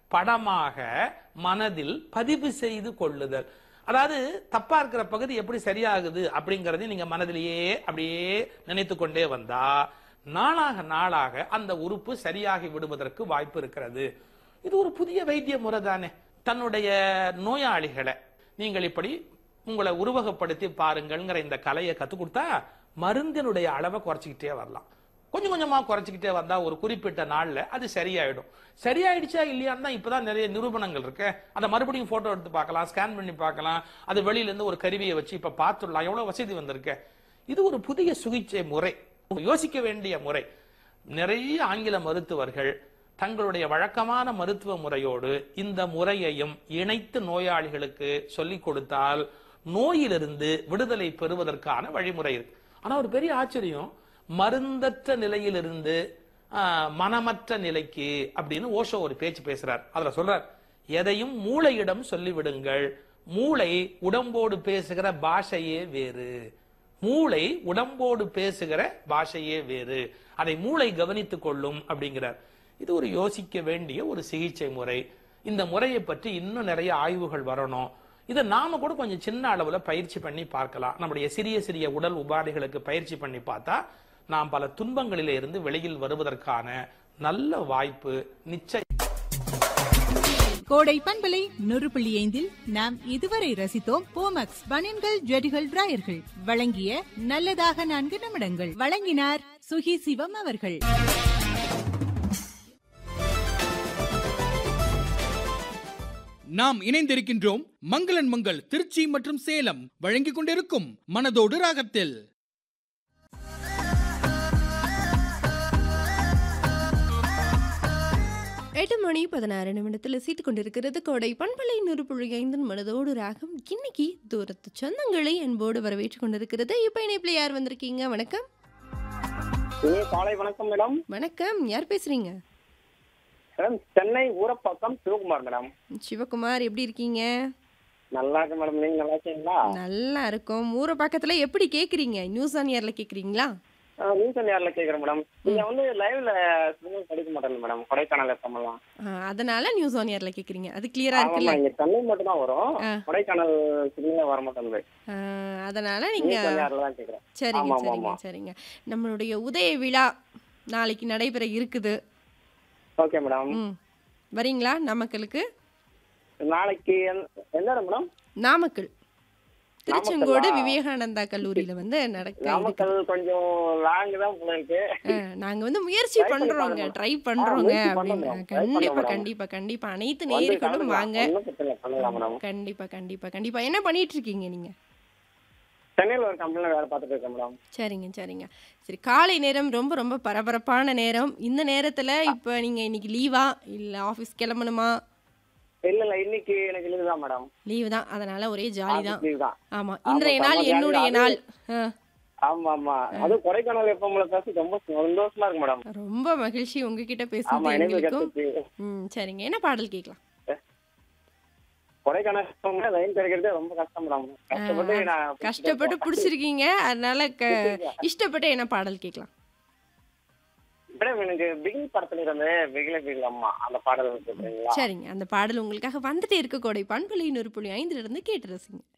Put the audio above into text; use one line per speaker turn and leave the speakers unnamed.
படமாக மனதில் பதிவு செய்து கொள்ளுதல் அதாவது தப்பா இருக்கிற பகுதி எப்படி சரியாகுது அப்படிங்கறதையும் நீங்க மனதிலேயே அப்படியே நினைத்து கொண்டே வந்தா நாளாக நாளாக அந்த உறுப்பு சரியாகி விடுவதற்கு வாய்ப்பு இருக்கிறது இது ஒரு புதிய வைத்திய முறை தானே தன்னுடைய நோயாளிகளை நீங்கள் இப்படி உங்களை உருவகப்படுத்தி பாருங்கள்ங்கிற இந்த கலையை கத்துக் கொடுத்தா மருந்தினுடைய அளவை குறைச்சிக்கிட்டே வரலாம் கொஞ்சம் கொஞ்சமா குறைச்சிக்கிட்டே வந்தா ஒரு குறிப்பிட்ட நாள்ல அது சரியாயிடும் சரியாயிடுச்சா இல்லையான்னு தான் இப்பதான் நிறைய நிரூபணங்கள் இருக்கு அதை மறுபடியும் போட்டோ எடுத்து பார்க்கலாம் ஸ்கேன் பண்ணி பார்க்கலாம் அது வெளியில இருந்து ஒரு கருவியை வச்சு இப்ப பார்த்துடலாம் எவ்வளவு வசதி வந்திருக்கு இது ஒரு புதிய சிகிச்சை முறை யோசிக்க வேண்டிய முறை நிறைய ஆங்கில மருத்துவர்கள் தங்களுடைய வழக்கமான மருத்துவ முறையோடு இந்த முறையையும் இணைத்து நோயாளிகளுக்கு சொல்லிக் கொடுத்தால் நோயிலிருந்து விடுதலை பெறுவதற்கான வழிமுறை இருக்கு ஆனா ஒரு பெரிய ஆச்சரியம் மருந்தற்ற நிலையிலிருந்து ஆஹ், மனமற்ற நிலைக்கு அப்படின்னு ஓஷோ ஒரு பேச்சு பேசுறார் அதுல சொல்றார் எதையும் மூளையிடம் சொல்லிவிடுங்கள் மூளை உடம்போடு பேசுகிற பாஷையே வேறு மூளை உடம்போடு பேசுகிற பாஷையே வேறு அதை மூளை கவனித்துக் கொள்ளும் அப்படிங்கிறார் இது ஒரு யோசிக்க வேண்டிய ஒரு சிகிச்சை முறை இந்த முறையை பற்றி இன்னும் நிறைய ஆய்வுகள் வரணும் இதை நாம கூட கொஞ்சம் சின்ன அளவுல பயிற்சி பண்ணி பார்க்கலாம் நம்முடைய சிறிய சிறிய உடல் உபாதைகளுக்கு பயிற்சி பண்ணி பார்த்தா நாம் பல துன்பங்களிலே இருந்து வெளியில் வருவதற்கான நல்ல வாய்ப்பு நிச்சயம்
கோடை பண்பலை நூறு புள்ளி ஐந்தில் நாம் இதுவரை ரசித்தோம் போமக்ஸ் பனியன்கள் ஜெடிகள் டிராயர்கள் வழங்கிய நல்லதாக நான்கு நிமிடங்கள் வழங்கினார் சுகி சிவம் அவர்கள்
நாம் இணைந்திருக்கின்றோம் மங்களன் மங்கள் திருச்சி மற்றும் சேலம் வழங்கிக் கொண்டிருக்கும் மனதோடு ராகத்தில்
எட்டு மணி பதினாறு நிமிடத்தில் சீட்டு கொண்டிருக்கிறது கோடை பண்பலை நூறு புள்ளி ஐந்தின் மனதோடு ராகம் இன்னைக்கு தூரத்து சொந்தங்களை என்போடு வரவேற்று கொண்டிருக்கிறது இப்போ இணைப்பில் யார் வந்திருக்கீங்க வணக்கம்
இனிய காலை வணக்கம் மேடம்
வணக்கம் யார் பேசுறீங்க
மேடம் சென்னை ஊரப்பாக்கம் சிவகுமார் மேடம்
சிவகுமார் எப்படி இருக்கீங்க
நல்லா இருக்கு மேடம் நீங்க நல்லா இருக்கீங்களா
நல்லா இருக்கும் ஊர பக்கத்துல எப்படி கேக்குறீங்க நியூஸ் ஆன் இயர்ல கேக்குறீங்களா
நியூஸ் நேரில் கேட்குறேன் மேடம் நீங்க வந்து லைவ்ல சிக்னல் கிடைக்க மாட்டேங்க மேடம் கொடைக்கானல் எஃப்எம்லாம்
ஆ, அதனால நியூஸ் ஆன் இயர்ல கேக்குறீங்க அது கிளியரா
ஆமாம்
இருக்குல்ல
இங்க சென்னை மட்டும் தான் வரும்
ஆ.
கொடைக்கானல் சிக்னல் வர மாட்டேங்குது
ஆ, அதனால நீங்க
நியூஸ் நேரில் தான் கேட்குறேன்
சரிங்க
ஆமா, ஆமா,
சரிங்க
ஆமா.
சரிங்க நம்மளுடைய உதய விழா நாளைக்கு நடைபெற இருக்குது
ஓகே மேடம்
ம் வரீங்களா நாமக்கலுக்கு
நாளைக்கு எந்த- எந்த இடம் மேடம்
நாமக்கல் திருச்செங்கோடு
நாமக்கல்லா?
விவேகானந்தா கல்லூரியில வந்து நடக்க இருக்கு.
நாமக்கல் கொஞ்சம் லாங் தான் போல இருக்கு
ஆ, நாங்க வந்து முயற்சி
Try பண்ணி
பண்றோங்க
பாருங்க.
ட்ரை
ஆ,
பண்றோங்க
முயற்சி
அப்படின்னு
பண்ணுங்க. Try
கண்டிப்பா
பண்ணுங்க.
கண்டிப்பா கண்டிப்பா அனைத்து
வந்து
நேயர்களும்
கலந்துக்கலாம்.
வாங்க
ஒண்ணும் பிரச்சனை இல்லை பண்ணலாம் மேடம்
கண்டிப்பா கண்டிப்பா கண்டிப்பா என்ன பண்ணிட்டு இருக்கீங்க நீங்க
சென்னையில் ஒரு கம்பெனியில் வேலை பார்த்துட்டு இருக்கேன் மேடம்
சரிங்க சரிங்க சரி காலை நேரம் ரொம்ப ரொம்ப பரபரப்பான நேரம் இந்த நேரத்துல இப்ப நீங்க இன்னைக்கு லீவா இல்ல ஆபீஸ் கிளம்பணுமா
இல்ல இல்ல இன்னைக்கு எனக்கு லீவு தான் மேடம்
லீவு தான் அதனால ஒரே ஜாலி தான்
லீவு தான்
ஆமா இன்றைய நாள்
செம்ம
என்னுடைய
jolly.
நாள் ஆ,
ஆமா ஆமா அது கொடைக்கானல் எப்ப பேசி ரொம்ப சந்தோஷமா இருக்கு மேடம்
ரொம்ப மகிழ்ச்சி உங்ககிட்ட
ஆமா
பேசுறது
இணைப்பு
எங்களுக்கும்
கத்துக்கு
ம் சரிங்க என்ன பாடல் கேட்கலாம்
கொடைக்கானல் எப்பவுமே லைன் கிடைக்கிறதே ரொம்ப கஷ்டம் மேடம் கஷ்டப்பட்டு நான்
கஷ்டப்பட்டு பிடிச்சிருக்கீங்க அதனால க இஷ்டப்பட்டு என்ன பாடல் கேட்கலாம்
மேடம் எனக்கு பிகில் படத்துல இருந்து பிகில பிகில் அம்மா அந்த பாடல் கேட்குறீங்களா
சரிங்க அந்த பாடல் உங்களுக்காக வந்துட்டே இருக்க கோடை பண்பலை நூறு புள்ளி ஐந்துல இருந்து கேட்டு ரசிங்க